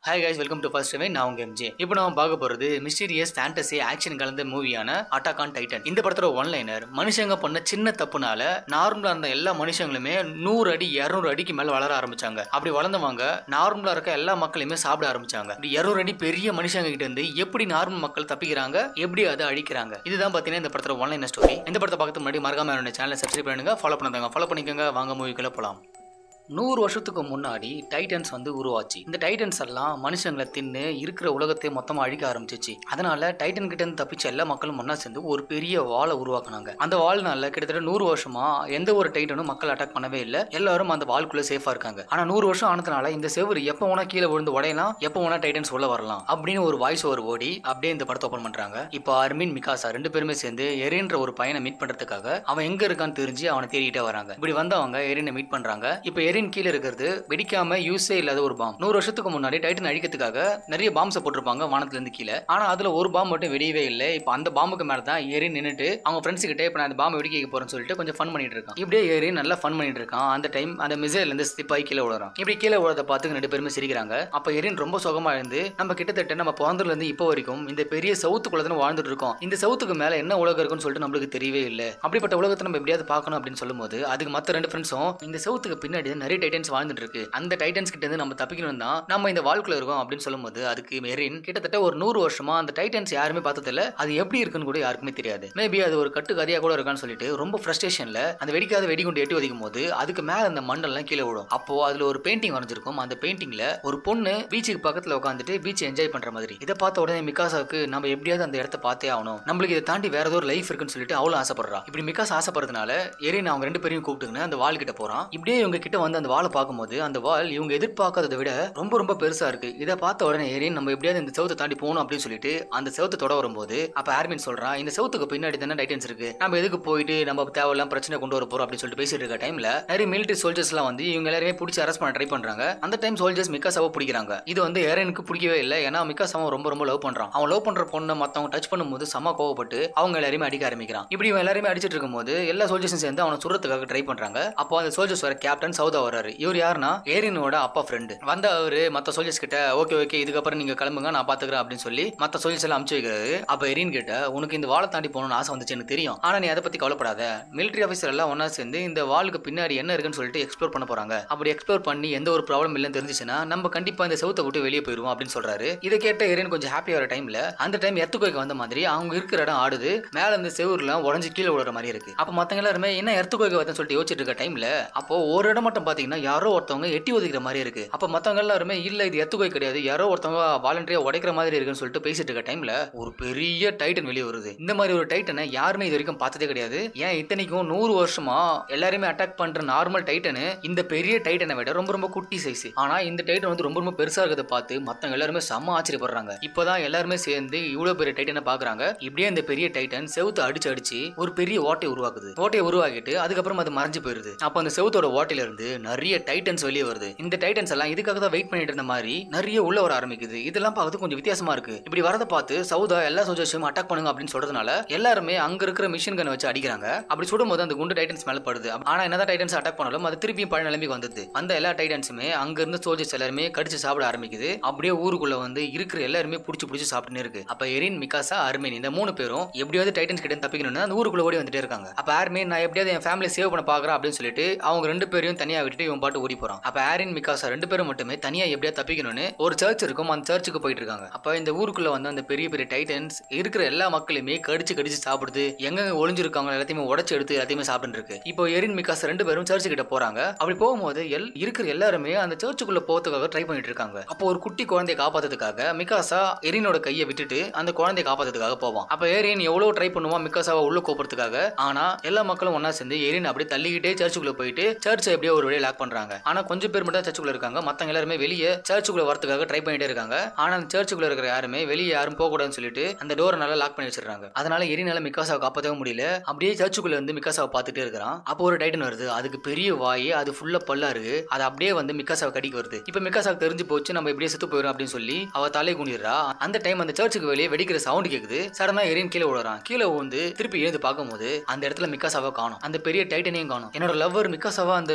hi guys welcome to first way நான் உங்க MJ இப்போ நம்ம பார்க்க போறது மிஸ்டீரியஸ் ஃபேண்டசி ஆக்ஷன் கலந்த மூவியான அட்டாக் ஆன் டைட்டன் இந்த படத்தோட ஒன்லைனர் மனுஷங்க பண்ண சின்ன தப்புனால நார்மலா இருந்த எல்லா மனுஷங்களுமே நூறு அடி இருநூறு அடிக்கு மேல வளர ஆரம்பிச்சாங்க அப்படி வளர்ந்தவங்க நார்மலா இருக்க எல்லா மக்களையுமே சாப்பிட ஆரம்பிச்சாங்க இப்படி இருநூறு அடி பெரிய மனுஷங்க கிட்ட இருந்து எப்படி நார்மல் மக்கள் தப்பிக்கிறாங்க எப்படி அதை அழிக்கிறாங்க இதுதான் பாத்தீங்கன்னா இந்த படத்தோட ஒன்லைனர் ஸ்டோரி இந்த படத்தை பார்க்கறதுக்கு முன்னாடி மறக்காம என்னோட சேனலை சப்ஸ்கிரைப் பண்ணுங்க ஃபாலோ பண்ணுங்க ஃபாலோ பண்ணிக்கோங்க வாங்க மூவிக்குள்ள போலாம் நூறு வருஷத்துக்கு முன்னாடி டைட்டன்ஸ் வந்து உருவாச்சு இந்த டைட்டன்ஸ் எல்லாம் மனுஷங்களை தின்னு இருக்கிற உலகத்தை மொத்தமா அழிக்க ஆரம்பிச்சிச்சு அதனால டைட்டன் கிட்ட இருந்து தப்பிச்ச எல்லா மக்களும் ஒண்ணா சேர்ந்து ஒரு பெரிய வாளை உருவாக்குனாங்க அந்த வாழ்நாள்ல கிட்டத்தட்ட நூறு வருஷமா எந்த ஒரு டைட்டனும் மக்கள் அட்டாக் பண்ணவே இல்லை எல்லாரும் அந்த வால்குள்ள சேஃபா இருக்காங்க ஆனா நூறு வருஷம் ஆனதுனால இந்த செவரு எப்ப வேணா கீழே விழுந்து உடையலாம் எப்ப வேணா டைட்டன்ஸ் உள்ள வரலாம் அப்படின்னு ஒரு வாய்ஸ் ஓவர் ஓடி அப்படியே இந்த படத்தை ஓபன் பண்றாங்க இப்போ அர்மின் மிகாசா ரெண்டு பேருமே சேர்ந்து எரின்ற ஒரு பையனை மீட் பண்றதுக்காக அவன் எங்க இருக்கான்னு தெரிஞ்சு அவனை தேடிட்டே வராங்க இப்படி வந்தவங்க எரினை மீட் பண்றாங்க இப்போ எரின் கீழே இருக்கிறது வெடிக்காம யூஸே இல்லாத ஒரு பாம் நூறு வருஷத்துக்கு முன்னாடி டைட்டன் அழிக்கிறதுக்காக நிறைய பாம்ஸை போட்டிருப்பாங்க வானத்துல இருந்து கீழே ஆனா அதுல ஒரு பாம் மட்டும் வெடியவே இல்லை இப்போ அந்த பாம்புக்கு மேல தான் எரின் நின்னுட்டு அவங்க ஃப்ரெண்ட்ஸ் கிட்ட இப்போ நான் அந்த பாம்பை வெடிக்க போறேன்னு சொல்லிட்டு கொஞ்சம் ஃபன் பண்ணிட்டு இருக்கான் இப்படியே ஏறி நல்லா ஃபன் பண்ணிட்டு இருக்கான் அந்த டைம் அந்த மிசைல் இருந்து ஸ்லிப் ஆகி கீழே விழுறான் இப்படி கீழே விழுறத பார்த்து ரெண்டு பேருமே சிரிக்கிறாங்க அப்ப எரின் ரொம்ப சுகமா இருந்து நம்ம கிட்டத்தட்ட நம்ம பிறந்ததுல இருந்து இப்போ வரைக்கும் இந்த பெரிய சவுத்துக்குள்ள தான் வாழ்ந்துட்டு இருக்கோம் இந்த சவுத்துக்கு மேல என்ன உலகம் இருக்குன்னு சொல்லிட்டு நம்மளுக்கு தெரியவே இல்லை அப்படிப்பட்ட உலகத்தை நம்ம எப்படியாவது பார்க்கணும் அப்படின்னு சொல்லும்போது அதுக்கு மத்த ரெண்டு ஃப்ரெண்ட்ஸும் இந்த சவுத்துக்கு பின்னாடி நிறைய டைட்டன்ஸ் வாழ்ந்துட்டு இருக்கு அந்த டைட்டன்ஸ் கிட்ட இருந்து நம்ம தப்பிக்கணும் தான் நம்ம இந்த வாழ்க்குள்ள இருக்கோம் அப்படின்னு சொல்லும்போது அதுக்கு மெரின் கிட்டத்தட்ட ஒரு நூறு வருஷமா அந்த டைட்டன்ஸ் யாருமே பார்த்தது இல்ல அது எப்படி இருக்குன்னு கூட யாருக்குமே தெரியாது மேபி அது ஒரு கட்டு கதையா கூட இருக்கான்னு சொல்லிட்டு ரொம்ப ஃப்ரஸ்ட்ரேஷன்ல அந்த வெடிக்காத வெடிகுண்டு எட்டி ஒதிக்கும் போது அதுக்கு மேல அந்த மண்டெல்லாம் கீழே விடும் அப்போ அதுல ஒரு பெயிண்டிங் வரைஞ்சிருக்கும் அந்த பெயிண்டிங்ல ஒரு பொண்ணு பீச்சுக்கு பக்கத்துல உட்காந்துட்டு பீச் என்ஜாய் பண்ற மாதிரி இதை பார்த்த உடனே மிகாசாவுக்கு நம்ம எப்படியாவது அந்த இடத்த பார்த்தே ஆகணும் நம்மளுக்கு இதை தாண்டி வேற ஏதோ ஒரு லைஃப் இருக்குன்னு சொல்லிட்டு அவளும் ஆசைப்படுறா இப்படி மிகாஸ் ஆசைப்படுறதுனால எரின் அவங்க ரெண்டு பேரையும் கூப்பிட்டுங்கன்னு அந்த வால் கிட்ட போறான் இப்படியே இவங்க கிட்ட வந்து அந்த வாழை பார்க்கும்போது அந்த வால் இவங்க எதிர்பார்க்கறதை விட ரொம்ப ரொம்ப பெருசா இருக்கு இதை பார்த்த உடனே எரின் நம்ம எப்படியாவது இந்த செவத்தை தாண்டி போகணும் அப்படின்னு சொல்லிட்டு அந்த செவத்தை தொட வரும்போது அப்ப ஆர்மின் சொல்றான் இந்த செவத்துக்கு பின்னாடி தானே டைட்டன்ஸ் இருக்கு நம்ம எதுக்கு போயிட்டு நம்ம தேவையில்லாம் பிரச்சனை கொண்டு வர போறோம் அப்படின்னு சொல்லிட்டு பேசிட்டு இருக்க டைம்ல நிறைய மிலிட்டரி சோல்ஜர்ஸ் எல்லாம் வந்து இவங்க எல்லாருமே பிடிச்சி அரெஸ்ட் பண்ண ட்ரை பண்றாங்க அந்த டைம் சோல்ஜர்ஸ் மிக்காசாவை பிடிக்கிறாங்க இது வந்து ஏரனுக்கு பிடிக்கவே இல்லை ஏன்னா மிக்காசாவை ரொம்ப ரொம்ப லவ் பண்றான் அவன் லவ் பண்ற பொண்ணை மத்தவங்க டச் பண்ணும்போது செம்ம கோவப்பட்டு அவங்க எல்லாருமே அடிக்க ஆரம்பிக்கிறான் இப்படி இவன் எல்லாருமே அடிச்சிட்டு இருக்கும்போது எல்லா சோல்ஜர்ஸும் சேர்ந்து அவனை சுடுறதுக்காக ட்ரை பண்றாங்க அப்போ அந்த சோல்ஜர்ஸ் வர கேப்டன் சவுதா வராரு இவர் யாருன்னா ஏரினோட அப்பா ஃப்ரெண்டு வந்த அவரு மத்த சோல்ஜர்ஸ் கிட்ட ஓகே ஓகே இதுக்கப்புறம் நீங்க கிளம்புங்க நான் பாத்துக்கிறேன் அப்படின்னு சொல்லி மத்த சோல்ஜர்ஸ் எல்லாம் அமுச்சு வைக்கிறாரு அப்ப எரின் கிட்ட உனக்கு இந்த வாழை தாண்டி போகணும்னு ஆசை வந்துச்சு எனக்கு தெரியும் ஆனா நீ அதை பத்தி கவலைப்படாத மிலிட்டரி ஆஃபீஸர் எல்லாம் ஒன்னா சேர்ந்து இந்த வாளுக்கு பின்னாடி என்ன இருக்குன்னு சொல்லிட்டு எக்ஸ்ப்ளோர் பண்ண போறாங்க அப்படி எக்ஸ்ப்ளோர் பண்ணி எந்த ஒரு ப்ராப்ளம் இல்லைன்னு தெரிஞ்சுச்சுன்னா நம்ம கண்டிப்பா இந்த செவுத்தை விட்டு வெளியே போயிருவோம் அப்படின்னு சொல்றாரு இதை கேட்ட எரின் கொஞ்சம் ஹாப்பியா வர டைம்ல அந்த டைம் எர்த்துக்கோய்க்கு வந்த மாதிரி அவங்க இருக்கிற இடம் ஆடுது மேல இந்த செவுர்லாம் உடஞ்சு கீழே விழுற மாதிரி இருக்கு அப்ப மத்தவங்க எல்லாருமே என்ன எர்த்துக்கோய்க்கு வருதுன்னு சொல்லிட்டு யோசிச்சுட்டு இருக்க டைம்ல அப்போ ஒரு இடம் மட்டும் பாத்தீங்கன்னா யாரோ ஒருத்தவங்க எட்டி ஒதுக்கிற மாதிரி இருக்கு அப்ப மத்தவங்க எல்லாருமே இல்ல இது எத்துக்கோய் கிடையாது யாரோ ஒருத்தவங்க வாலண்டரியா உடைக்கிற மாதிரி இருக்குன்னு சொல்லிட்டு பேசிட்டு இருக்க டைம்ல ஒரு பெரிய டைட்டன் வெளியே வருது இந்த மாதிரி ஒரு டைட்டனை யாருமே இது வரைக்கும் பார்த்ததே கிடையாது ஏன் இத்தனைக்கும் நூறு வருஷமா எல்லாருமே அட்டாக் பண்ற நார்மல் டைட்டனு இந்த பெரிய டைட்டனை விட ரொம்ப ரொம்ப குட்டி சைஸ் ஆனா இந்த டைட்டன் வந்து ரொம்ப ரொம்ப பெருசா இருக்கிறத பார்த்து மத்தவங்க எல்லாருமே செம்ம ஆச்சரியப்படுறாங்க இப்பதான் எல்லாருமே சேர்ந்து இவ்வளவு பெரிய டைட்டனை பாக்குறாங்க இப்படியே இந்த பெரிய டைட்டன் செவுத்து அடிச்சு அடிச்சு ஒரு பெரிய ஓட்டை உருவாக்குது ஓட்டையை உருவாக்கிட்டு அதுக்கப்புறம் அது மறைஞ்சு போயிருது அப்ப அந்த செவுத்தோட ஓட்டையில இருந்து நிறைய டைட்டன்ஸ் வெளியே வருது இந்த டைட்டன்ஸ் எல்லாம் இதுக்காக தான் வெயிட் பண்ணிட்டு இருந்த மாதிரி நிறைய உள்ள வர ஆரம்பிக்குது இதெல்லாம் பார்த்து கொஞ்சம் வித்தியாசமா இருக்கு இப்படி வரதை பார்த்து சவுதா எல்லா சோல்ஜர்ஸும் அட்டாக் பண்ணுங்க அப்படின்னு சொல்றதுனால எல்லாருமே அங்க இருக்கிற மிஷின் கன் வச்சு அடிக்கிறாங்க அப்படி சுடும்போது அந்த குண்டு டைட்டன்ஸ் மேல படுது ஆனா என்னதான் டைட்டன்ஸ் அட்டாக் பண்ணாலும் அது திருப்பியும் பழைய நிலைமைக்கு வந்தது அந்த எல்லா டைட்டன்ஸுமே அங்க இருந்து சோல்ஜர்ஸ் எல்லாருமே கடிச்சு சாப்பிட ஆரம்பிக்குது அப்படியே ஊருக்குள்ள வந்து இருக்கிற எல்லாருமே புடிச்சு புடிச்சு சாப்பிட்டுன்னு இருக்கு அப்ப எரின் மிகாசா அர்மின் இந்த மூணு பேரும் எப்படியாவது டைட்டன்ஸ் கிட்ட இருந்து தப்பிக்கணும்னு அந்த ஊருக்குள்ள ஓடி வந்துட்டே இருக்காங்க அப்ப ஆர்மின் நான் எப்படியாவது என் ஃபேமிலி சேவ் பண்ண பாக்குறேன் அப்படின்னு சொல்லிட்டு அவங்க ரெண்டு பேரையும் தனியா விட்டுட்டு இவன் பாட்டு ஓடி போறான் அப்ப ஆரின் மிகாசா ரெண்டு பேரும் மட்டுமே தனியா எப்படியா தப்பிக்கணும்னு ஒரு சர்ச் இருக்கும் அந்த சர்ச்சுக்கு போயிட்டு இருக்காங்க அப்ப இந்த ஊருக்குள்ள வந்து அந்த பெரிய பெரிய டைட்டன்ஸ் இருக்கிற எல்லா மக்களுமே கடிச்சு கடிச்சு சாப்பிடுது எங்கெங்க ஒளிஞ்சிருக்காங்க எல்லாத்தையுமே உடச்சு எடுத்து எல்லாத்தையுமே சாப்பிட்டு இருக்கு இப்போ எரின் மிகாஸ் ரெண்டு பேரும் சர்ச்சு கிட்ட போறாங்க அப்படி போகும்போது எல் இருக்கிற எல்லாருமே அந்த சர்ச்சுக்குள்ள போறதுக்காக ட்ரை பண்ணிட்டு இருக்காங்க அப்போ ஒரு குட்டி குழந்தைய காப்பாத்துறதுக்காக மிகாசா எரினோட கையை விட்டுட்டு அந்த குழந்தைய காப்பாத்துறதுக்காக போவான் அப்ப எரின் எவ்வளவு ட்ரை பண்ணுவான் மிகாசாவை உள்ள கோப்புறதுக்காக ஆனா எல்லா மக்களும் ஒன்னா சேர்ந்து எரின் அப்படி தள்ளிக்கிட்டே சர்ச்சுக்குள்ள போயிட்டு சர்ச்சை எப்படியோ ஒரு வழியை லாக் பண்றாங்க ஆனா கொஞ்சம் பேர் மட்டும் சர்ச்சுக்குள்ள இருக்காங்க மத்தவங்க எல்லாருமே வெளியே சர்ச்சுக்குள்ள வரதுக்காக ட்ரை பண்ணிட்டே இருக்காங்க ஆனா அந்த சர்ச்சுக்குள்ள இருக்கிற யாருமே வெளியே யாரும் போக கூடாதுன்னு சொல்லிட்டு அந்த டோரை நல்லா லாக் பண்ணி வச்சிருக்காங்க அதனால எரினால மிக்காசாவை காப்பாற்றவே முடியல அப்படியே சர்ச்சுக்குள்ள வந்து மிக்காசாவை பார்த்துட்டே இருக்கிறான் அப்போ ஒரு டைட்டன் வருது அதுக்கு பெரிய வாய் அது ஃபுல்லா பல்லா இருக்கு அது அப்படியே வந்து மிக்காசாவை கடிக்க வருது இப்போ மிக்காசாவுக்கு தெரிஞ்சு போச்சு நம்ம இப்படியே செத்து போயிடும் அப்படின்னு சொல்லி அவ தலை குனிடுறா அந்த டைம் அந்த சர்ச்சுக்கு வெளியே வெடிக்கிற சவுண்ட் கேக்குது சடனா எரின் கீழே விழுறான் கீழே வந்து திருப்பி எழுந்து பார்க்கும்போது அந்த இடத்துல மிக்காசாவை காணும் அந்த பெரிய டைட்டனையும் காணும் என்னோட லவ்வர் மிக்காசாவா அந்த மிருகம் கொண்டு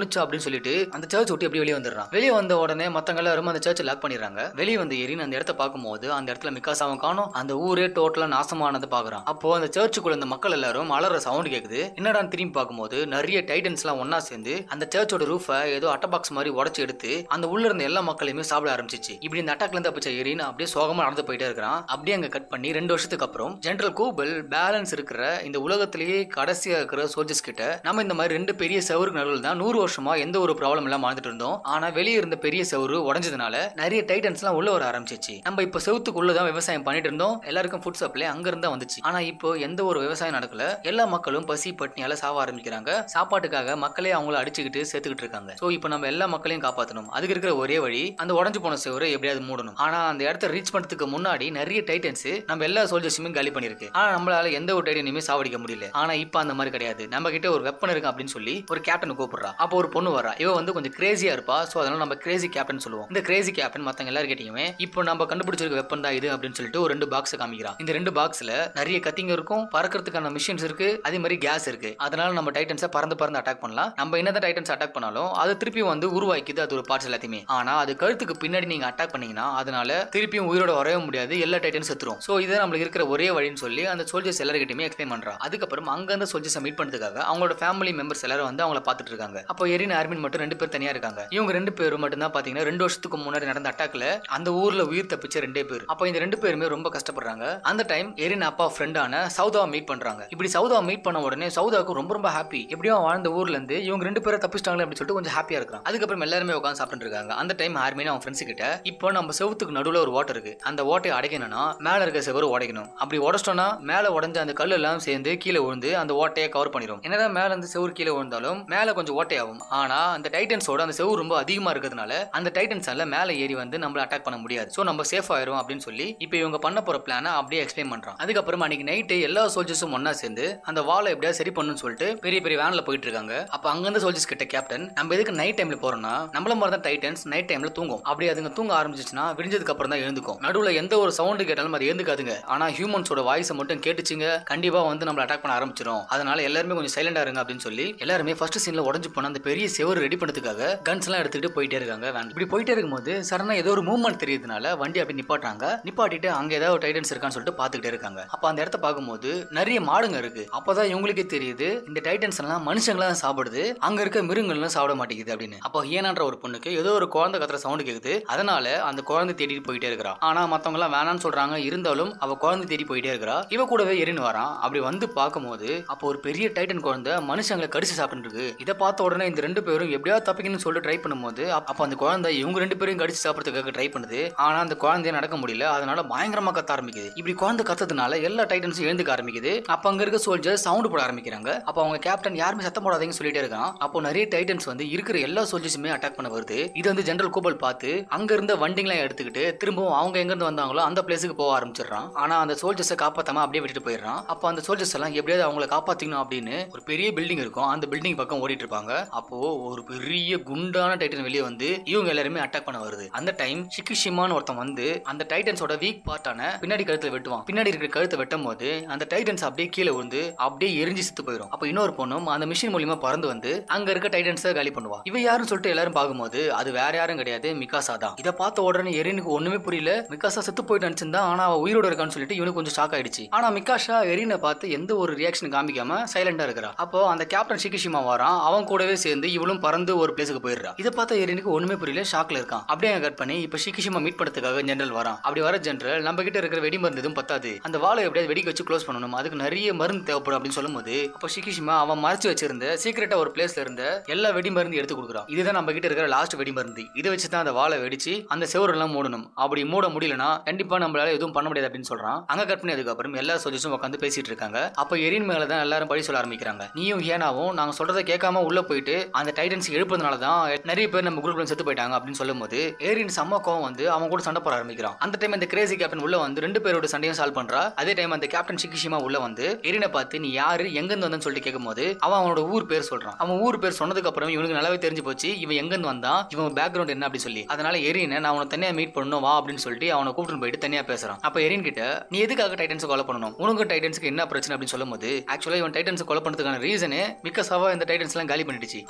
கொன்னுச்சா அப்படின்னு சொல்லிட்டு அந்த சர்ச் விட்டு எப்படி வெளியே வந்துடுறான் வெளியே வந்த உடனே மத்தவங்க எல்லாரும் அந்த சர்ச் லாக் பண்ணிடுறாங்க வெளியே வந்து எரின் அந்த இடத்த பார்க்கும்போது அந்த இடத்துல மிக்காசாவும் காணும் அந்த ஊரே டோட்டலா நாசமானது பாக்குறான் அப்போ அந்த சர்ச்சுக்குள்ள இந்த மக்கள் எல்லாரும் அலற சவுண்ட் கேக்குது என்னடான்னு திரும்பி பார்க்கும்போது நிறைய டைட்டன்ஸ் எல்லாம் ஒன்னா சேர்ந்து அந்த சர்ச்சோட ரூஃபை ஏதோ அட்டை பாக்ஸ் மாதிரி உடச்சு எடுத்து அந்த உள்ள இருந்த எல்லா மக்களையுமே சாப்பிட ஆரம்பிச்சிச்சு இப்படி இந்த அட்டாக்ல இருந்து தப்பிச்ச எரின் அப்படியே சோகமா நடந்து போயிட்டே இருக்கிறான் அப்படியே அங்க கட் பண்ணி ரெண்டு வருஷத்துக்கு அப்புறம் ஜெனரல் கூபல் பேலன்ஸ் இருக்கிற இந்த உலகத்திலேயே கடைசியா இருக்கிற சோல்ஜர்ஸ் கிட்ட நம்ம இந்த மாதிரி ரெண்டு பெரிய செவருக்கு நடுவில் தான் நூறு வருஷமா எந்த ஒரு ப்ராப்ளம் எல்லாம் வாழ்ந்துட்டு இருந்தோம் ஆனா வெளியே இருந்த பெரிய செவரு உடஞ்சதுனால நிறைய டைட்டன்ஸ் எல்லாம் உள்ள வர ஆரம்பிச்சிச்சு நம்ம இப்ப செவுத்துக்குள்ளதான் விவசாயம் பண்ணிட்டு இருந்தோம் எல்லாருக்கும் ஃபுட் சப்ளை அங்க இருந்தா வந்துச்சு ஆனா இப்போ எந்த ஒரு விவசாயம் நடக்கல எல்லா மக்களும் பசி பட்னியால சாவ ஆரம்பிக்கிறாங்க சாப்பாட்டுக்காக மக்களே அவங்கள அடிச்சுக்கிட்டு சேர்த்துக்கிட்டு இருக்காங்க சோ இப்போ நம்ம எல்லா மக்களையும் காப்பாத்தணும் அதுக்கு இருக்கிற ஒரே வழி அந்த உடஞ்சு போன செவரை எப்படியாவது மூடணும் ஆனா அந்த இடத்த ரீச் பண்றதுக்கு முன்னாடி நிறைய டைட்டன்ஸ் நம்ம எல்லா சோல்ஜர்ஸுமே காலி பண்ணிருக்கு ஆனா நம்மளால எந்த ஒரு டைட்டனையுமே சாவடிக்க முடியல ஆனா இப்போ அந்த மாதிரி கிடையாது நம்ம கிட்ட ஒரு வெப்பன் இருக்கு அப்படின்னு சொல்லி ஒரு கேப்டன் கூப்பிடுறா அப்போ ஒரு பொண்ணு வரா இவ வந்து கொஞ்சம் கிரேசியா இருப்பா சோ அதனால நம்ம கிரேசி கேப்டன் சொல்லுவோம் இந்த கிரேசி கேப்டன் மத்தவங்க எல்லாரும் கேட்டீங்க இப்போ நம்ம கண்டுபிடிச்சிருக்க வெப்பன் தான் இது அப்படின்னு சொல்லிட்டு ஒரு ரெண்டு பாக்ஸ் காமிக்கிறான் இந்த ரெண்டு பாக்ஸ்ல நிறைய கத்திங்க இருக்கும் பறக்கிறதுக்கான மிஷின்ஸ் இருக்கு அதே மாதிரி கேஸ் இருக்கு அதனால நம்ம டைட்டன்ஸை பறந்து பறந்து அட்டாக் பண்ணலாம் நம்ம என்னதான் டைட்டன்ஸ் அட்டாக் பண்ணாலும் அது திருப்பி வந்து உருவாக்கிது அது ஒரு பார்ட்ஸ் எல்லாத்தையுமே ஆனா அது கழுத்துக்கு பின்னாடி நீங்க அட்டாக் பண்ணீங்கன்னா அதனால திருப்பியும் உயிரோட வரவே முடியாது எல்லா டைட்டன்ஸ் செத்துரும் சோ இது நம்மளுக்கு இருக்கிற ஒரே வழின்னு சொல்லி அந்த சோல்ஜர்ஸ் எல்லாருக்கிட்டையுமே எக்ஸ்பிளைன் பண்றான் அதுக்கப்புறம் அங்க இருந்த சோல்ஜர்ஸை மீட் பண்றதுக்காக அவங்களோட ஃபேமிலி மெம்பர்ஸ் எல்லாரும் வந்து அவங்கள பார்த்துட்டு இருக்காங்க அப்போ எரின் ஆர்மின் மட்டும் ரெண்டு பேர் தனியா இருக்காங்க இவங்க ரெண்டு பேரும் மட்டும் தான் பாத்தீங்கன்னா ரெண்டு வருஷத்துக்கு முன்னாடி நடந்த அட்டாக்ல அந்த ஊர்ல உயிர் தப்பிச்ச ரெண்டே பேர் அப்போ இந்த ரெண்டு பேருமே ரொம்ப கஷ்டப்படுறாங்க அந்த டைம் எரின் அப்பா ஃப்ரெண்டான சௌதாவை மீட் பண்றாங்க இப்படி சௌதாவை மீட் பண்ண உடனே சௌதாவுக்கு ரொம்ப ரொம்ப ஹாப்பி எப்படியும் அவன் வாழ்ந்த ஊர்ல இருந்து இவங்க ரெண்டு பேரும் தப்பிச்சிட்டாங்களே அப்படின்னு சொல்லிட்டு கொஞ்சம் ஹாப்பியா இருக்கான் அதுக்கப்புறம் எல்லாருமே உட்காந்து சாப்பிட்டு இருக்காங்க அந்த டைம் ஆர்மின் அவன் ஃப்ரெண்ட்ஸ் கிட்ட இப்போ நம்ம செவுத்துக்கு நடுவுல ஒரு வாட்டர் இருக்கு அந்த ஓட்டையை அடைக்கணும்னா மேல இருக்க செவரு உடைக்கணும் அப்படி உடச்சிட்டோம்னா மேல உடஞ்ச அந்த கல் எல்லாம் சேர்ந்து கீழே விழுந்து அந்த ஓட்டையை கவர் பண்ணிடும் என்னதான் மேல இருந்து செவுரு கீழே விழுந்தாலும் மேல கொஞ்சம் ஓட்டையாகும் ஆனா அந்த டைட்டன்ஸோட அந்த செவுரு ரொம்ப அதிகமா இருக்கிறதுனால அந்த டைட்டன்ஸால மேல ஏறி வந்து நம்மள அட்டாக் பண்ண முடியாது சோ நம்ம சேஃப் ஆயிரும் அப்படின்னு சொல்லி இப்போ இவங்க பண்ண போற பிளான அப்படியே எக்ஸ்பிளைன் பண்றான் அதுக்கப்புறம் அன்னைக்கு நைட்டு எல்லா சோல்ஜர்ஸும் ஒன்னா சேர்ந்து அந்த வாலை எப்படியா சரி பண்ணணும்னு சொல்லிட்டு பெரிய பெரிய வேன்ல போயிட்டு இருக்காங்க அப்ப அங்க இருந்த சோல்ஜர்ஸ் கிட்ட கேப்டன் நம்ம எதுக்கு நைட் டைம்ல போறோம்னா நம்மள மாதிரி தான் டைட்டன்ஸ் நைட் டைம்ல தூங்கும் அப்படி அதுங்க தூங்க ஆரம்பிச்சிச்சுன்னா விடிஞ்சதுக்கு அப்புறம் தான் எழுந்துக்கும் நடுவுல எந்த ஒரு சவுண்டு கேட்டாலும் அது எழுந்துக்காதுங்க ஆனா ஹியூமன்ஸோட வாய்ஸை மட்டும் கேட்டுச்சுங்க கண்டிப்பா வந்து நம்மள அட்டாக் பண்ண ஆரம்பிச்சிடும் அதனால எல்லாருமே கொஞ்சம் சைலண்டா இருங்க அப்படின்னு சொல்லி எல்லாருமே ஃபர்ஸ்ட் சீன்ல உடஞ்சு போன அந்த பெரிய செவரு ரெடி பண்ணதுக்காக கன்ஸ் எல்லாம் எடுத்துக்கிட்டு போயிட்டே இருக்காங்க வேன் இப்படி போயிட்டே இருக்கும்போது சடனா ஏதோ ஒரு மூவ்மெண்ட் தெரியுதுனால வண்டி அப்படி நிப்பாட்டுறாங்க நிப்பாட்டிட்டு அங்க ஏதாவது டைட்டன்ஸ் இருக்கான்னு சொல்லிட்டு பாத்துக்கிட்டே இருக்காங்க அப்ப அந்த இடத்த பார்க்கும்போது நிறைய மாடுங்க இருக்கு அப்பதான் இவங்களுக்கே தெரியுது இந்த டைட்டன்ஸ் எல்லாம் மனுஷங்களா தான் சாப்பிடுது அங்க இருக்க மிருகங்கள்லாம் சாப்பிட மாட்டேங்குது அப்படின்னு அப்போ ஹியனான்ற ஒரு பொண்ணுக்கு ஏதோ ஒரு குழந்தை கத்துற சவுண்ட் கேக்குது அதனால அந்த குழந்தை தேடிட்டு போயிட்டே இருக்கிறா ஆனா மத்தவங்க எல்லாம் வேணாம்னு சொல்றாங்க இருந்தாலும் அவ குழந்தை தேடி போயிட்டே இருக்கிறா இவ கூடவே எரின்னு வரான் அப்படி வந்து பார்க்கும்போது அப்போ ஒரு பெரிய டைட்டன் குழந்தை மனுஷங்களை கடிச்சு சாப்பிட்டு இருக்கு இதை பார்த்த உடனே இந்த ரெண்டு பேரும் எப்படியாவது தப்பிக்கணும்னு சொல்லிட்டு ட்ரை பண்ணும்போது அப்ப அப்ப அந்த குழந்தை இவங்க ரெண்டு பேரும் கடிச்சு சாப்பிடுறதுக்காக ட்ரை பண்ணுது ஆனா அந்த குழந்தைய நடக்க முடியல அதனால பயங்கரமா கத்த ஆரம்பிக்குது இப்படி குழந்தை கத்ததுனால எல்லா டைட்டன்ஸும் எழுந்துக்க ஆரம்பிக்குது அப்ப அங்க இருக்க சோல்ஜர் சவுண்ட் போட ஆரம்பிக்கிறாங்க அப்ப அவங்க கேப்டன் யாருமே சத்தம் போடாதீங்கன்னு சொல்லிட்டே இருக்கான் அப்போ நிறைய டைட்டன்ஸ் வந்து இருக்கிற எல்லா சோல்ஜர்ஸுமே அட்டாக் பண்ண வருது இது வந்து ஜெனரல் கோபல் பார்த்து அங்க இருந்த வண்டிங்களாம் எடுத்துக்கிட்டு திரும்பவும் அவங்க எங்க இருந்து வந்தாங்களோ அந்த பிளேஸுக்கு போக ஆரம்பிச்சிடுறான் ஆனா அந்த சோல்ஜர்ஸை காப்பாத்தாம அப்படியே விட்டுட்டு போயிடுறான் அப்போ அந்த சோல்ஜர்ஸ் எல்லாம் எப்படியாவது அவங்கள காப்பாத்திக்கணும் அப்படின்னு ஒரு பெரிய பில்டிங் இருக்கும் அந்த பில்டிங் பக்கம் ஓடிட்டு இருப்பாங்க அப்போ ஒரு பெரிய குண்டான டைட்டன் வெளியே வந்து இவங்க எல்லாருமே அட்டாக் பண்ண வருது அந்த டைம் ஷிகிஷிமான்னு ஒருத்தன் வந்து அந்த டைட்டன்ஸோட வீக் பார்ட்டான பின்னாடி கழுத்துல வெட்டுவான் பின்னாடி இருக்கிற கழுத்தை வெட்டும் போது அந்த டைட்டன்ஸ் அப்படியே கீழே விழுந்து அப்படியே எரிஞ்சு செத்து போயிடும் அப்போ இன்னொரு பொண்ணும் அந்த மிஷின் மூலியமா பறந்து வந்து அங்க இருக்க டைட்டன்ஸை காலி பண்ணுவா இவ யாருன்னு சொல்லிட்டு எல்லாரும் பார்க்கும்போது அது வேற யாரும் கிடையாது மிகாசா தான் இதை பார்த்த உடனே எரினுக்கு ஒண்ணுமே புரியல மிகாசா செத்து போயிட்டு நினைச்சிருந்தா ஆனா அவ உயிரோட இருக்கான்னு சொல்லிட்டு இவனுக்கு கொஞ்சம் ஷாக் ஆயிடுச்சு ஆனா மிகாஷா எரினை பார்த்து எந்த ஒரு ரியாக்ஷன் காமிக்காம சைலண்டா இருக்கிறா அப்போ அந்த கேப்டன் ஷிகிஷிமா வரான் அவன் கூடவே சேர்ந்து இவளும் பறந்து ஒரு பிளேஸுக்கு போயிடுறா இதை பார்த்த எரினுக்கு ஒண்ணுமே புரியல ஷாக்ல இருக்கான் அப்படியே கட் பண்ணி இப்ப ஷிகிஷிமா மீட் பண்றதுக்காக ஜெனரல் வரான் அப்படி வர ஜெனரல் நம்ம கிட்ட இருக்கிற வெடி மருந்து எதுவும் பத்தாது அந்த வாழை எப்படியாவது வெடிக்க வச்சு க்ளோஸ் பண்ணணும் அதுக்கு நிறைய மருந்து தேவைப்படும் அப்படின்னு சொல்லும்போது அப்போ ஷிகிஷிமா அவன் மறைச்சு வச்சிருந்த சீக்கிரட்டா ஒரு பிளேஸ்ல இருந்த எல்லா வெடி மருந்து எடுத்து கொடுக்குறான் இதுதான் நம்ம கிட்ட இருக்கிற லாஸ்ட் வெடி மருந்து இதை வச்சு தான் அந்த வாழை வெடிச்சு அந்த செவரு எல்லாம் மூடணும் அப்படி மூட முடியலனா கண்டிப்பா நம்மளால எதுவும் பண்ண முடியாது அப்படின்னு சொல்றான் அங்க கட் பண்ணி அதுக்கப்புறம் எல்லா சோஜர்ஸும் உட்காந்து பேசிட்டு இருக்காங்க அப்ப எரின் மேல தான் எல்லாரும் பழி சொல்ல ஆரம்பிக்கிறாங்க நீயும் ஹேனாவும் நாங்க சொல்றதை கேட்காம உள்ள போயிட்டு அந்த டைட்டன்ஸ் எழுப்புறதுனால தான் நிறைய பேர் நம்ம குரூப்ல செத்து போயிட்டாங்க அப்படின்னு சொல்லும்போது ஏரின் செம்ம கோவம் வந்து அவன் கூட சண்டை போட ஆரம்பிக்கிறான் அந்த டைம் இந்த கிரேசி கேப்டன் உள்ள வந்து ரெண்டு பேரோட சண்டையும் சால்வ் பண்றா அதே டைம் அந்த கேப்டன் சிகிஷிமா உள்ள வந்து எரினை பார்த்து நீ யாரு எங்க இருந்து வந்தன்னு சொல்லிட்டு கேட்கும்போது அவன் அவனோட ஊர் பேர் சொல்றான் அவன் ஊர் பேர் சொன்னதுக்கு அப்புறம் இவனுக்கு நல்லாவே தெரிஞ்சு போச்சு இவன் எங்க இருந்து வந்தான் இவன் பேக்ரவுண்ட் என்ன அப்படி சொல்லி அதனால எரினை நான் அவனை தனியா மீட் பண்ணணும் வா அப்படின்னு சொல்லிட்டு அவனை கூப்பிட்டு போயிட்டு தனியா பேசுறான் அப்ப எரின் கிட்ட நீ எதுக்காக டைட்டன்ஸ் கொலை பண்ணணும் உனக்கு டைட்டன்ஸ்க்கு என்ன பிரச்சனை அப்படின்னு சொல்லும்போது ஆக்சுவலா இவன் டைட்டன்ஸ் கொலை பண்ணதுக்கான ரீசனே மிக்கசாவா இந்த டைட்டன்ஸ் எல்லாம் காலி பண்ணிடுச்சு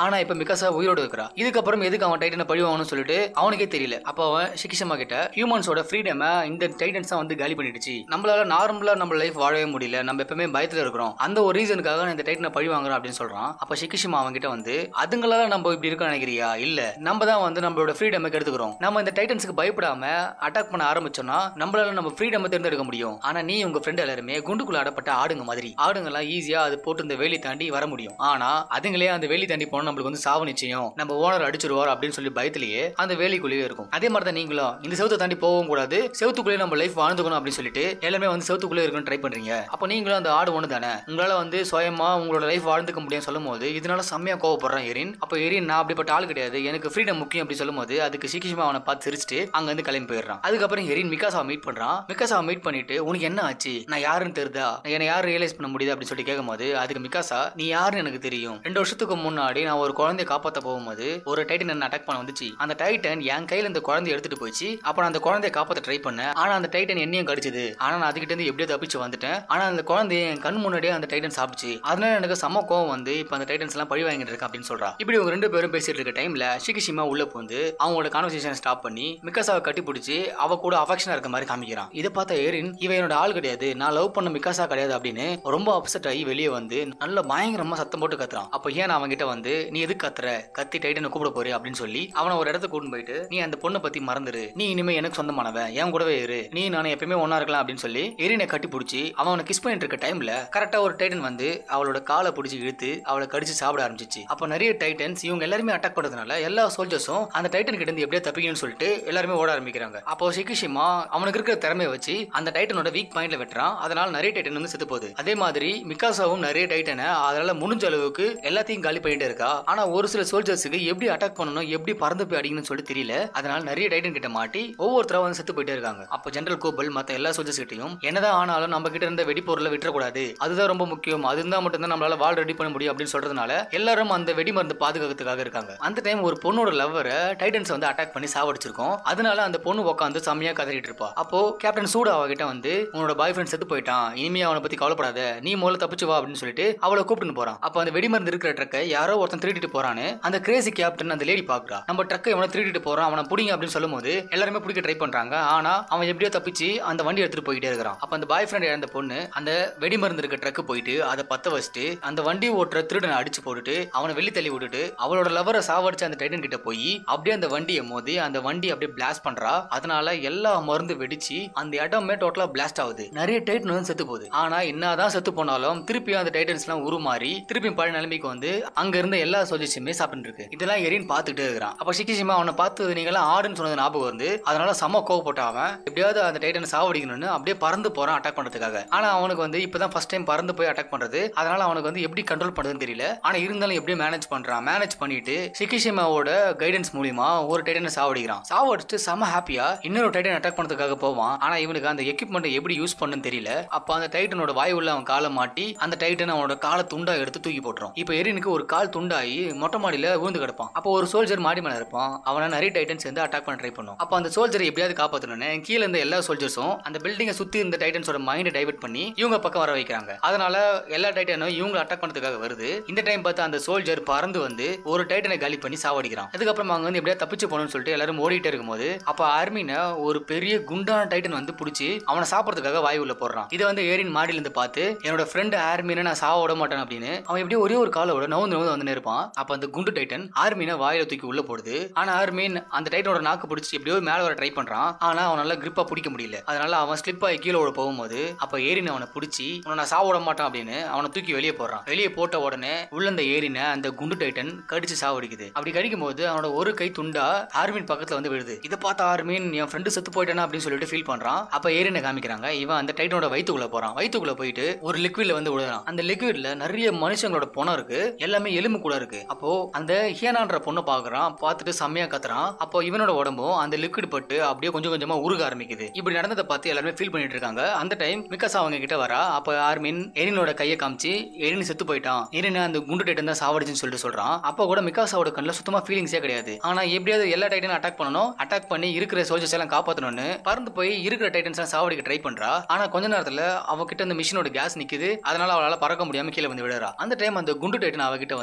ஆனா இப்ப மிகாசா உயிரோட இருக்கிறா இதுக்கப்புறம் எதுக்கு அவன் டைட்டனை பழி வாங்கணும்னு சொல்லிட்டு அவனுக்கே தெரியல அப்ப அவன் சிகிஷமா கிட்ட ஹியூமன்ஸோட ஃப்ரீடம் இந்த டைட்டன்ஸ் தான் வந்து காலி பண்ணிடுச்சு நம்மளால நார்மலா நம்ம லைஃப் வாழவே முடியல நம்ம எப்பவுமே பயத்துல இருக்கிறோம் அந்த ஒரு ரீசனுக்காக நான் இந்த டைட்டனை பழி வாங்குறேன் அப்படின்னு சொல்றான் அப்ப சிகிஷிமா அவங்க கிட்ட வந்து அதுங்களால நம்ம இப்படி இருக்க நினைக்கிறியா இல்ல நம்ம தான் வந்து நம்மளோட ஃப்ரீடம் எடுத்துக்கிறோம் நம்ம இந்த டைட்டன்ஸ்க்கு பயப்படாம அட்டாக் பண்ண ஆரம்பிச்சோம்னா நம்மளால நம்ம ஃப்ரீடம் தேர்ந்தெடுக்க முடியும் ஆனா நீ உங்க ஃப்ரெண்ட் எல்லாருமே குண்டுக்குள்ள அடப்பட்ட ஆடுங்க மாதிரி ஆடுங்கெல்லாம் ஈஸியா அது போட்டு இந்த வேலி தாண்டி வர முடியும் ஆனா அதுங்களே அந்த வேலி தாண்டி போனா நம்மளுக்கு வந்து சாவு நிச்சயம் நம்ம ஓனர் அடிச்சிருவார் அப்படின்னு சொல்லி பயத்திலேயே அந்த வேலிக்குள்ளேயே இருக்கும் அதே மாதிரி தான் நீங்களும் இந்த செவத்தை தாண்டி போகவும் கூடாது செவத்துக்குள்ளே நம்ம லைஃப் வாழ்ந்துக்கணும் அப்படின்னு சொல்லிட்டு எல்லாமே வந்து செவத்துக்குள்ளே இருக்கணும் ட்ரை பண்றீங்க அப்போ நீங்களும் அந்த ஆடு ஒன்று தானே உங்களால வந்து சுயமா உங்களோட லைஃப் வாழ்ந்துக்க முடியும் சொல்லும் போது இதனால செம்மையா கோவப்படுறான் எரின் அப்போ எரின் நான் அப்படிப்பட்ட ஆள் கிடையாது எனக்கு ஃப்ரீடம் முக்கியம் அப்படி சொல்லும் போது அதுக்கு சிக்கிஷமா அவனை பார்த்து சிரிச்சுட்டு அங்க இருந்து கிளம்பி போயிடுறான் அதுக்கப்புறம் எரின் மிகாசாவை மீட் பண்றான் மிகாசாவை மீட் பண்ணிட்டு உனக்கு என்ன ஆச்சு நான் யாருன்னு தெரியுதா என்னை யாரும் ரியலைஸ் பண்ண முடியுது அப்படின்னு சொல்லி கேட்கும்போது அதுக்கு மிகாசா நீ யாருன்னு எனக்கு தெரியும் ரெண்டு வருஷத்துக்கு முன்னாடி நான் ஒரு குழந்தைய காப்பாத்த போகும்போது ஒரு டைட்டன் என்ன அட்டாக் பண்ண வந்துச்சு அந்த டைட்டன் என் கையில இந்த குழந்தைய எடுத்துட்டு போயிடுச்சு அப்ப நான் அந்த குழந்தைய காப்பாத்த ட்ரை பண்ணேன் ஆனா அந்த டைட்டன் என்னையும் கடிச்சது ஆனா நான் அதுகிட்ட இருந்து எப்படியோ தப்பிச்சு வந்துட்டேன் ஆனா அந்த குழந்தைய என் கண் முன்னாடியே அந்த டைட்டன் சாப்பிடுச்சு அதனால எனக்கு செம்ம கோவம் வந்து இப்ப அந்த டைட்டன்ஸ் எல்லாம் பழி வாங்கிட்டு இருக்கேன் அப்படின்னு சொல்றா இப்படி இவங்க ரெண்டு பேரும் பேசிட்டு இருக்க டைம்ல ஷிகிஷிமா உள்ள வந்து அவங்களோட கான்வர்சேஷன் ஸ்டாப் பண்ணி மிக்காசாவை கட்டி பிடிச்சி அவ கூட அஃபெக்ஷனா இருக்க மாதிரி காமிக்கிறான் இதை பார்த்த ஏரின் இவன் என்னோட ஆள் கிடையாது நான் லவ் பண்ண மிக்காசா கிடையாது அப்படின்னு ரொம்ப அப்செட் ஆகி வெளியே வந்து நல்ல பயங்கரமா சத்தம் போட்டு கத்துறான் அப்ப ஏன் அவன் கிட்ட வந்து நீ எதுக்கு கத்துற கத்தி டைட்டனை கூப்பிட போறே அப்படின்னு சொல்லி அவனை ஒரு இடத்துக்கு கூட்டிட்டு போயிட்டு நீ அந்த பொண்ணை பத்தி மறந்துரு நீ இனிமே எனக்கு சொந்தமானவன் என் கூடவே இரு நீ நான் எப்பயுமே ஒன்னா இருக்கலாம் அப்படின்னு சொல்லி எரினை கட்டி பிடிச்சி அவனை கிஸ் பண்ணிட்டு இருக்க டைம்ல கரெக்டா ஒரு டைட்டன் வந்து அவளோட காலை பிடிச்சி இழுத்து அவளை கடிச்சு சாப்பிட ஆரம்பிச்சிச்சு அப்போ நிறைய டைட்டன்ஸ் இவங்க எல்லாருமே அட்டாக் பண்றதுனால எல்லா சோல்ஜர்ஸும் அந்த டைட்டன் கிட்ட இருந்து எப்படியே தப்பிக்கணும்னு சொல்லிட்டு எல்லாருமே ஓட ஆரம்பிக்கிறாங்க அப்போ சிகிஷிமா அவனுக்கு இருக்கிற திறமையை வச்சு அந்த டைட்டனோட வீக் பாயிண்ட்ல வெட்டுறான் அதனால நிறைய டைட்டன் வந்து செத்து போகுது அதே மாதிரி மிக்காசாவும் நிறைய டைட்டனை அதனால முடிஞ்ச அளவுக்கு எல்லாத்தையும் காலி பண்ணிட்டே இருக்கா ஆனா ஒரு சில சோல்ஜர்ஸுக்கு எப்படி அட்டாக் பண்ணணும் எப்படி பறந்து போய் அடிக்கணும்னு சொல்லி தெரியல அதனால நிறைய டைட்டன் கிட்ட மாட்டி ஒவ்வொருத்தரா வந்து செத்து போயிட்டே இருக்காங்க அப்போ ஜெனரல் கோபல் மத்த எல்லா சோல்ஜர்ஸ் கிட்டையும் என்னதான் ஆனாலும் நம்ம கிட்ட இருந்த வெடிப்பொருளை விட்டுறக்கூடாது அதுதான் ரொம்ப முக்கியம் அது இருந்தா மட்டும்தான் நம்மளால வால் ரெடி பண்ண முடியும் அப்படின்னு சொல்றதுனால எல்லாரும் அந்த வெடி மருந்து பாதுகாக்கிறதுக்காக இருக்காங்க அந்த டைம் ஒரு பொண்ணோட லவ்வரை டைட்டன்ஸ் வந்து அட்டாக் பண்ணி சாவடிச்சிருக்கோம் அதனால அந்த பொண்ணு உட்காந்து செம்மையா கதறிட்டு இருப்பா அப்போ கேப்டன் சூடா அவகிட்ட வந்து உன்னோட பாய் ஃப்ரெண்ட் செத்து போயிட்டான் இனிமே அவனை பத்தி கவலைப்படாத நீ முதல்ல தப்பிச்சு வா அப்படின்னு சொல்லிட்டு அவளை கூப்பிட்டு போறான் அப்ப அந்த வெடிமருந்து இருக்கிற ட்ரக்கை யாரோ ஒருத்தன் திருடிட்டு போறான்னு அந்த கிரேசி கேப்டன் அந்த லேடி பாக்குறா நம்ம ட்ரக்கை எவனை திருடிட்டு போறான் அவனை புடிங்க அப்படின்னு சொல்லும்போது எல்லாருமே பிடிக்க ட்ரை பண்றாங்க ஆனா அவன் எப்படியோ தப்பிச்சு அந்த வண்டி எடுத்துட்டு போயிட்டே இருக்கிறான் அப்ப அந்த பாய் ஃப்ரெண்ட் இழந்த பொண்ணு அந்த வெடிமருந்து இருக்க ட்ரக்கு போயிட்டு அதை பத்த வச்சுட்டு அந்த வண்டி ஓட்டுற திருடனை அடிச்சு போட்டுட்டு அவனை வெளி தள்ளி விட்டுட்டு அவளோட லவரை சாவடிச்சு அந்த டைட்டன் கிட்ட போய் அப்படியே அந்த வண்டியை மோதி அந்த வண்டி அப்படியே பிளாஸ்ட் பண்றா அதனால எல்லா மருந்து வெடிச்சு அந்த இடமே டோட்டலா பிளாஸ்ட் ஆகுது நிறைய டைட்டன் வந்து செத்து போகுது ஆனா என்னதான் செத்து போனாலும் திருப்பியும் அந்த டைட்டன்ஸ் எல்லாம் உருமாறி திருப்பியும் பழைய நிலைமைக்கு வந்து அங்க இருந்த எல்லா சோல்ஜர்ஸுமே சாப்பிட்டு இருக்கு இதெல்லாம் எரின்னு பார்த்துட்டே இருக்கிறான் அப்ப சிக்கிஷிமா அவனை பார்த்து நீங்க எல்லாம் ஆடுன்னு சொன்னது ஞாபகம் வந்து அதனால செம்ம கோவப்பட்ட அவன் எப்படியாவது அந்த டைட்டனை சாவடிக்கணும்னு அப்படியே பறந்து போறான் அட்டாக் பண்றதுக்காக ஆனா அவனுக்கு வந்து இப்பதான் ஃபர்ஸ்ட் டைம் பறந்து போய் அட்டாக் பண்றது அதனால அவனுக்கு வந்து எப்படி கண்ட்ரோல் பண்றதுன்னு தெரியல ஆனா இருந்தாலும் எப்படி மேனேஜ் பண்றான் மேனேஜ் பண்ணிட்டு சிக்கிஷிமாவோட கைடன்ஸ் மூலியமா ஒரு டைட்டனை சாவடிக்கிறான் சாவடிச்சுட்டு செம ஹாப்பியா இன்னொரு டைட்டன் அட்டாக் பண்றதுக்காக போவான் ஆனா இவனுக்கு அந்த எக்யூப்மெண்ட் எப்படி யூஸ் பண்ணுன்னு தெரியல அப்ப அந்த டைட்டனோட வாய் உள்ள அவன் காலை மாட்டி அந்த டைட்டன் அவனோட காலை துண்டா எடுத்து தூக்கி போட்டுரும் இப்போ எரினுக்கு ஒரு கால் துண்டாகி மொட்டை மாடியில விழுந்து கிடப்பான் அப்போ ஒரு சோல்ஜர் மாடி மேல இருப்பான் அவனை நிறைய டைட்டன்ஸ் வந்து அட்டாக் பண்ண ட்ரை பண்ணும் அப்போ அந்த சோல்ஜரை எப்படியாவது காப்பாற்றணும்னு கீழே இருந்த எல்லா சோல்ஜர்ஸும் அந்த பில்டிங்கை சுத்தி இருந்த டைட்டன்ஸோட மைண்டை டைவர்ட் பண்ணி இவங்க பக்கம் வர வைக்கிறாங்க அதனால எல்லா டைட்டனும் இவங்க அட்டாக் பண்ணதுக்காக வருது இந்த டைம் பார்த்து அந்த சோல்ஜர் பறந்து வந்து ஒரு டைட்டனை காலி பண்ணி சாவடிக்கிறான் அதுக்கப்புறம் அவங்க வந்து எப்படியா தப்பிச்சு போகணும்னு சொல்லிட்டு எல்லாரும் ஓடிட்டே இருக்கும்போது அப்ப ஆர்மின ஒரு பெரிய குண்டான டைட்டன் வந்து பிடிச்சி அவனை சாப்பிட்றதுக்காக வாய் உள்ள போடுறான் இதை வந்து ஏரின் மாடியில இருந்து பார்த்து என்னோட ஃப்ரெண்ட் ஆர்மினை நான் சாவ விட மாட்டேன் அப்படின்னு அவன் எப்படியோ ஒரே ஒரு காலோட நவுந்து நவுந்து வந்து இருப்பான் அப்ப அந்த குண்டு டைட்டன் ஆர்மினை வாயில தூக்கி உள்ள போடுது ஆனா ஆர்மின் அந்த டைட்டனோட நாக்கு பிடிச்சி எப்படியோ மேல வர ட்ரை பண்றான் ஆனா அவனால கிரிப்பா பிடிக்க முடியல அதனால அவன் ஸ்லிப் ஆகி கீழே விட போகும்போது அப்ப ஏரின் அவனை பிடிச்சி உன்னை நான் சாவ விட மாட்டான் அப்படின்னு அவனை தூக்கி வெளியே போடுறான் வெளியே போட்ட உடனே உள்ள அந்த ஏரினை அந்த குண்டு டைட்டன் கடிச்சு சாவடிக்குது அப்படி கடிக்கும் போது அவனோட ஒரு கை துண்டா ஆர்மின் பக்கத்துல வந்து விழுது இதை பார்த்த ஆர்மின் என் ஃப்ரெண்டு செத்து போயிட்டானா அப்படின்னு சொல்லிட்டு ஃபீல் பண்றான் அப்ப ஏரினை காமிக்கிறாங்க இவன் அந்த டைட்டனோட வயித்துக்குள்ள போறான் வயித்துக்குள்ள போயிட்டு ஒரு லிக்விட்ல வந்து விழுறான் அந்த லிக்விட்ல நிறைய மனுஷங்களோட பணம் இருக்கு எல்லாமே எலும்பு கூட இருக்கு அப்போ அந்த ஹியனான்ற பொண்ணை பாக்குறான் பார்த்துட்டு செம்மையா கத்துறான் அப்போ இவனோட உடம்பும் அந்த லிக்விட் பட்டு அப்படியே கொஞ்சம் கொஞ்சமா உருக ஆரம்பிக்குது இப்படி நடந்ததை பார்த்து எல்லாருமே ஃபீல் பண்ணிட்டு இருக்காங்க அந்த டைம் மிக்காசா அவங்க கிட்ட வரா அப்ப ஆர்மின் எரினோட கையை காமிச்சு எரின் செத்து போயிட்டான் எரின் அந்த குண்டு டைட்டன் தான் சாவடிச்சுன்னு சொல்லிட்டு சொல்றான் அப்போ கூட மிக்காசாவோட கண்ணில் சுத்தமா ஃபீலிங்ஸே கிடையாது ஆனா எப்படியாவது எல்லா டைட்டனும் அட்டாக் பண்ணணும் அட்டாக் பண்ணி இருக்கிற சோல்ஜர்ஸ் எல்லாம் காப்பாத்தணும்னு பறந்து போய் இருக்கிற டைட்டன்ஸ் எல்லாம் சாவடிக்க ட்ரை பண்றா ஆனா கொஞ்ச நேரத்துல அவகிட்ட அந்த மிஷினோட கேஸ் நிக்குது அதனால அவளால பறக்க முடியாம கீழே வந்து விழுறா அந்த டைம் அந்த குண்டு டைட்டன் அவகிட்ட வந்து அவ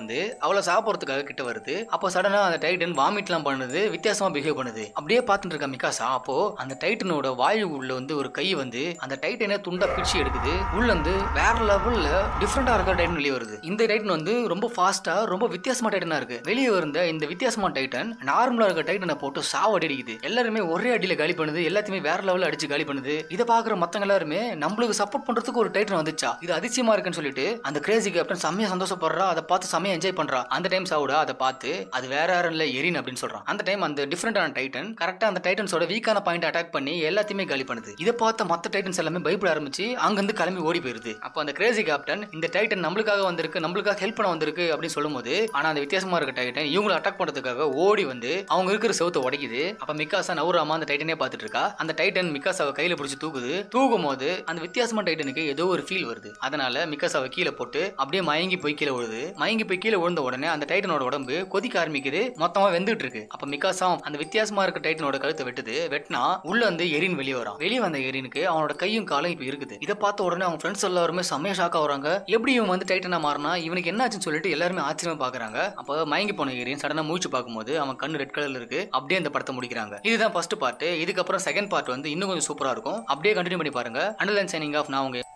அவளை சாப்பிட்றதுக்காக கிட்ட வருது அப்போ சடனா அந்த டைட்டன் வாமிட்லாம் பண்ணுது வித்தியாசமா பிஹேவ் பண்ணுது அப்படியே பார்த்துட்டு இருக்க மிகாசா அப்போ அந்த டைட்டனோட வாயு உள்ள வந்து ஒரு கை வந்து அந்த டைட்டனை துண்டா பிடிச்சி எடுக்குது உள்ள வந்து வேற லெவல்ல டிஃப்ரெண்டா இருக்கிற டைட்டன் வெளியே வருது இந்த டைட்டன் வந்து ரொம்ப ஃபாஸ்டா ரொம்ப வித்தியாசமா டைட்டனா இருக்கு வெளியே வந்த இந்த வித்தியாசமான டைட்டன் நார்மலா இருக்க டைட்டனை போட்டு சாவடி அடிக்குது எல்லாருமே ஒரே அடியில காலி பண்ணுது எல்லாத்தையுமே வேற லெவல்ல அடிச்சு காலி பண்ணுது இதை பாக்குற மத்தவங்க எல்லாருமே நம்மளுக்கு சப்போர்ட் பண்றதுக்கு ஒரு டைட்டன் வந்துச்சா இது அதிசயமா இருக்குன்னு சொல்லிட்டு அந்த கிரேசி கேப்டன் செம்மையா சந்தோஷப்படுறா அதை பார்த்து செம்மையா என்ஜாய் பண்றா அந்த டைம் சாவுடா அதை பார்த்து அது வேற யாரும் இல்ல எரின் அப்படின்னு சொல்றான் அந்த டைம் அந்த டிஃப்ரெண்டான டைட்டன் கரெக்டா அந்த டைட்டன்ஸோட வீக்கான பாயிண்ட் அட்டாக் பண்ணி எல்லாத்தையுமே காலி பண்ணுது இதை பார்த்த மத்த டைட்டன்ஸ் எல்லாமே பயப்பட ஆரம்பிச்சு அங்கிருந்து கிளம்பி ஓடி போயிருது அப்போ அந்த கிரேசி கேப்டன் இந்த டைட்டன் நம்மளுக்காக வந்திருக்கு நம்மளுக்காக ஹெல்ப் பண்ண வந்திருக்கு அப்படின்னு சொல்லும்போது ஆனா அந்த வித்தியாசமா இருக்க டைட்டன் இவங்களை அட்டாக் பண்றதுக்காக ஓடி வந்து அவங்க இருக்கிற செவத்தை உடைக்குது அப்ப மிக்காசா நவுராமா அந்த டைட்டனே பார்த்துட்டு இருக்கா அந்த டைட்டன் மிக்காசாவை கையில பிடிச்சி தூக்குது தூக்கும் போது அந்த வித்தியாசமான டைட்டனுக்கு ஏதோ ஒரு ஃபீல் வருது அதனால மிக்காசாவை கீழே போட்டு அப்படியே மயங்கி போய் கீழே விழுது மயங்கி போய் கீழே விழுந்த உடனே அந்த டைட்டனோட உடம்பு கொதிக்க ஆரம்பிக்குது மொத்தமா வெந்துட்டு இருக்கு அப்ப மிக்காசா அந்த வித்தியாசமா இருக்க டைட்டனோட கழுத்தை வெட்டுது வெட்டினா உள்ள வந்து எரின் வெளியே வரான் வெளியே வந்த எரினுக்கு அவனோட கையும் காலும் இப்ப இருக்குது இதை பார்த்த உடனே அவங்க ஃப்ரெண்ட்ஸ் எல்லாருமே செம்மையா ஷாக் ஆகுறாங்க எப்படி இவன் வந்து டைட்டனா மாறினா இவனுக்கு என்னாச்சுன்னு சொல்லிட்டு எல்லாருமே ஆச்சரியமா பாக்குறாங்க அப்ப மயங்கி போன எரின் சடனா மூச்சு பார்க்கும்போது அவன் கண்ணு ரெட் கலர்ல இருக்கு அப்படியே அந்த படத்தை முடிக்கிறாங்க இதுதான் ஃபர்ஸ்ட் பார்ட் இதுக்கப்புறம் செகண்ட் பார்ட் வந்து இன்னும் கொஞ்சம் சூப்பரா இருக்கும் அப்படியே கண்டினியூ பண்ணி பாருங்க அண்டர்லைன் சைனிங் ஆஃப் நான் உங்க